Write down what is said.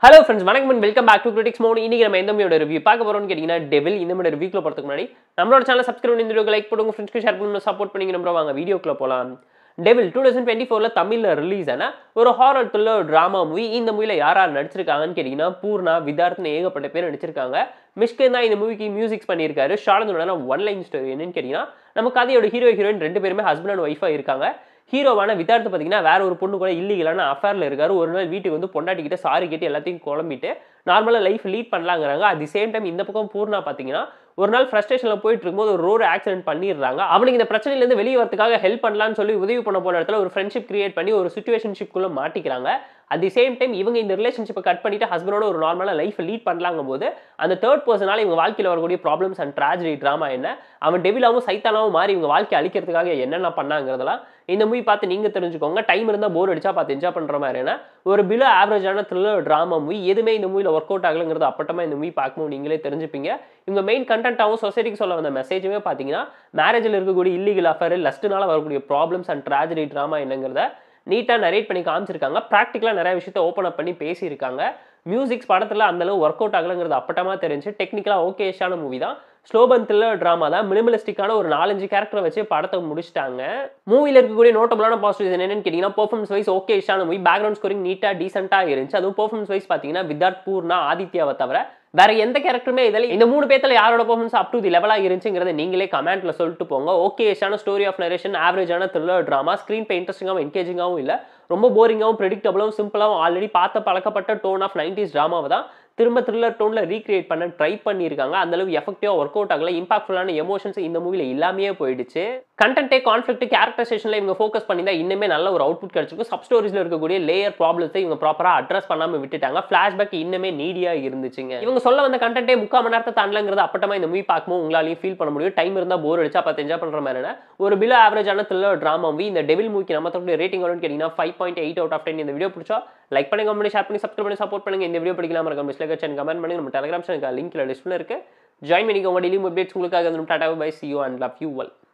hello friends வணக்கம் and welcome back to critics mode இன்னைக்கு நம்ம எந்த மூவியோட ரிவ்யூ பார்க்க போறோம்னு கேட்டிங்கன்னா டெவில் இந்த மாதிரி ரிவ்யூக்குள்ள போகிறதுக்கு முன்னாடி நம்மளோட சேனல் சப்ஸ்கிரைப் பண்ணி இந்த வீடியோ லைக் பண்ணுங்க ஃப்ரெண்ட்ஸ்க்கு ஷேர் பண்ணி சப்போர்ட் பண்ணிங்க நம்ம வாங்க வீடியோக்குள்ள போகலாம் டெவில் டூ தௌசண்ட் டுவெண்ட்டி ஃபோரில் தமிழில் ரிலீஸ் ஆன ஒரு ஹாரர் த்ரில்லர் ட்ராமா மூவி இந்த மூவியில் யார் யார் நடிச்சிருக்காங்கன்னு கேட்டிங்கன்னா பூர்ணா விதார்த்னு ஏகப்பட்ட பேர் நடிச்சிருக்காங்க மிஷ்கன் தான் இந்த மூவிக்கு மியூசிக்ஸ் பண்ணியிருக்காரு ஷாலந்தோட ஒன் லைன் ஸ்டோரி என்னன்னு கேட்டிங்கன்னா நம்ம கதையோட ஹீரோ ஹீரோயின் ரெண்டு பேருமே ஹஸ்பண்ட் அண்ட் ஒய்ஃபாக இருக்காங்க ஹீரோவான விதார்த்து பார்த்தீங்கன்னா வேற ஒரு பொண்ணு கூட இல்லீகலான அஃபேரில் இருக்காரு ஒரு நாள் வீட்டுக்கு வந்து பொண்டாட்டிக்கிட்ட சாரி கேட்டு எல்லாத்தையும் குழம்பிட்டு நார்மலாக லைஃப் லீட் பண்ணலாங்கிறாங்க அட் தி சேம் டைம் இந்த பக்கம் பூர்ணா பார்த்தீங்கன்னா ஒரு நாள் ஃப்ரஸ்ட்ரேஷனில் போயிட்டு இருக்கும்போது ஒரு ரோடு ஆக்சிடென்ட் பண்ணிடுறாங்க அவனுக்கு இந்த பிரச்சனையிலேருந்து வெளியே வரதுக்காக ஹெல்ப் பண்ணலாம்னு சொல்லி உதவி பண்ண போன இடத்துல ஒரு ஃப்ரெண்ட்ஷிப் கிரியேட் பண்ணி ஒரு சுச்சுவேஷன்ஷிப்குள்ளே மாட்டிக்கிறாங்க அட் தி சேம் டைம் இவங்க இந்த ரிலேஷன்ஷிப்பை கட் பண்ணிட்டு ஹஸ்பண்டோட ஒரு நார்மலாக லைஃப் லீட் பண்ணலாங்கும் போது அந்த தேர்ட் பர்சனால இவங்க வாழ்க்கையில் வரக்கூடிய ப்ராப்ளம்ஸ் அண்ட் ட்ராஜடி ட்ராமா என்ன அவன் டெவிலாவும் சைத்தானாவும் மாறி இவங்க வாழ்க்கை அழிக்கிறதுக்காக என்னென்ன பண்ணாங்கிறதெல்லாம் இந்த மூவி பார்த்து நீங்க தெரிஞ்சுக்கோங்க டைம் இருந்தால் போர் அடிச்சா பார்த்து என்ஜாய் பண்ற மாதிரியான ஒரு பிலோ ஆவரேஜான த்ரில்லர் ட்ராமா மூவி எதுவுமே இந்த மூவியில் ஒர்க் அவுட் ஆகலைங்கிறது அப்பட்டமா இந்த மூவி பார்க்கும்போது நீங்களே தெரிஞ்சுப்பீங்க இவங்க மெயின் கண்டென்ட்டாகவும் சொசைட்டிக்கு சொல்ல வந்த மெசேஜுமே பார்த்தீங்கன்னா மேரேஜில் இருக்கக்கூடிய இல்லீகல் அஃபேர் லஸ்ட்னால வரக்கூடிய ப்ராப்ளம்ஸ் அண்ட் ட்ராஜடி ட்ராமா என்னங்கிறத நீட்டாக நரேட் பண்ணி காமிச்சிருக்காங்க ப்ராக்டிக்கலாக நிறைய விஷயத்த ஓப்பன் அப் பண்ணி பேசியிருக்காங்க மியூசிக்ஸ் படத்தில் அந்தளவு ஒர்க் அவுட் ஆகலைங்கிறது அப்பட்டமாக தெரிஞ்சு டெக்னிக்கலாக ஓகேஷான மூவி தான் ஸ்லோபன் த்ரில்லர் ட்ராமா தான் மினிமலிஸ்டிக்கான ஒரு நாலஞ்சு கேரக்டரை வச்சு படத்தை முடிச்சிட்டாங்க மூவியில் இருக்கக்கூடிய நோட்டபுளான பாசிட்டிவ்ஸ் என்னன்னு கேட்டிங்கன்னா பர்ஃபார்மன்ஸ் வைஸ் ஓகேஷான மூவி பேக்ரவுண்ட் ஸ்கோரிங் நீட்டாக டீசெண்டாக இருந்துச்சு அதுவும் பர்ஃபார்மன்ஸ் வைஸ் பார்த்தீங்கன்னா வித்தார்த் பூர்ணா ஆதித்யாவை தவிர வேற எந்த கேரக்டருமே இதில் இந்த மூணு பேர்த்துல யாரோட பர்ஃபார்மன்ஸ் அப் டு தி லெவலாக இருந்துச்சுங்கிறத நீங்களே கமெண்ட்ல சொல்லிட்டு போங்க ஓகேஷான ஸ்டோரி ஆஃப் நரேஷன் ஆவரேஜான த்ரில்லர் ட்ராமா ஸ்க்ரீன் பே இன்ட்ரெஸ்டிங்காகவும் என்கேஜிங்காகவும் இல்லை ரொம்ப போரிங்காகவும் ப்ரெடிக்டபிளாகவும் சிம்பிளாகவும் ஆல்ரெடி பார்த்த பழக்கப்பட்ட டோன் ஆஃப் நைன்டிஸ் ட்ராமாவை தான் திரும்ப த்ரில்லர் டோனில் ரீக்ரியேட் பண்ண ட்ரை பண்ணியிருக்காங்க அந்தளவு எஃபெக்டிவாக ஒர்க் அவுட் ஆகல இம்பாக்ட்ஃபுல்லான எமோஷன்ஸ் இந்த மூவியில் இல்லாமையே போயிடுச்சு கண்டென்ட்டே கான்ஃப்ளிக்ட் கேரக்டரைசேஷனில் இவங்க ஃபோக்கஸ் பண்ணி தான் இன்னுமே நல்ல ஒரு அவுட்புட் கிடைச்சிருக்கும் சப் ஸ்டோரிஸில் இருக்கக்கூடிய லேயர் ப்ராப்ளத்தை இவங்க ப்ராப்பராக அட்ரஸ் பண்ணாமல் விட்டுட்டாங்க ஃப்ளாஷ்பேக் இன்னுமே நீடியாக இருந்துச்சுங்க இவங்க சொல்ல வந்த கண்டென்ட்டே முக்கால் மணி நேரத்தை தாண்டலங்கிறது அப்பட்டமாக இந்த மூவி பார்க்கும்போது உங்களாலையும் ஃபீல் பண்ண முடியும் டைம் இருந்தால் போர் அடிச்சா பார்த்து என்ஜாய் பண்ணுற மாதிரியான ஒரு பிலோ ஆவரேஜான த்ரில்லர் ட்ராமா மூவி இந்த டெவில் மூவிக்கு நம்ம தரக்கூடிய ரேட்டிங் வரும்னு கேட்டிங்கன்னா five point eight out of ten இந்த வீடியோ பிடிச்சா லைக் பண்ணி கமெண்ட் ஷேர் பண்ணி சப்ஸ்கிரைப் பண்ணி சப்போர்ட் பண்ணுங்க இந்த வீடியோ பிடிக்கலாம் இருக்க மிஸ்லேக் சேனல் கமெண்ட் பண்ணி நம்ம டெலிகிராம் சேனல் லிங்க்ல டிஸ்பிளே இருக்கு ஜாயின் பண்ணிக்கோங்க டெய்லி அப்டேட்ஸ் உங்களுக்காக tata bye see you and love you well